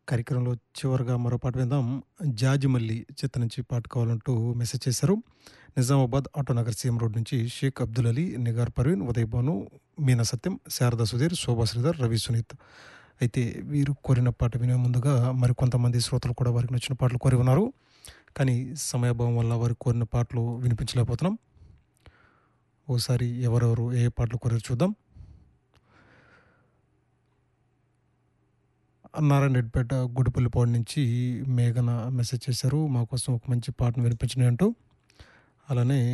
కార్యక్రమంలో చివరగా మరో పాట విందాం. 'జాజిమల్లి' చిత్రం నుంచి పాట కావాలంటూ మెసేజ్ చేశారు. నిజామాబాద్ ఆటోనగర్ సీఎం రోడ్ నుంచి షేక్ అబ్దుల్ అలీ, నిగార్ పర్వీన్, ఉదయ్ భాను, మీనా సత్యం, శారదా సుధీర్, శోభా శ్రీధర్, రవి సునీత్. అయితే వీరు కోరిన పాట వినే ముందుగా మరికొంతమంది శ్రోతలు కూడా వారికి నచ్చిన పాటలు కోరి ఉన్నారు. కానీ సమయాభావం వల్ల వారు కోరిన పాటలు వినిపించలేకపోతున్నాం. ఓసారి ఎవరెవరు ఏ ఏ పాటలు కోరారో చూద్దాం. నారాయణరెడ్డిపేట గుడిపల్లిపాడు నుంచి మేఘన మెసేజ్ చేశారు. మా కోసం ఒక మంచి పాటను వినిపించండి అంటూ. అలానే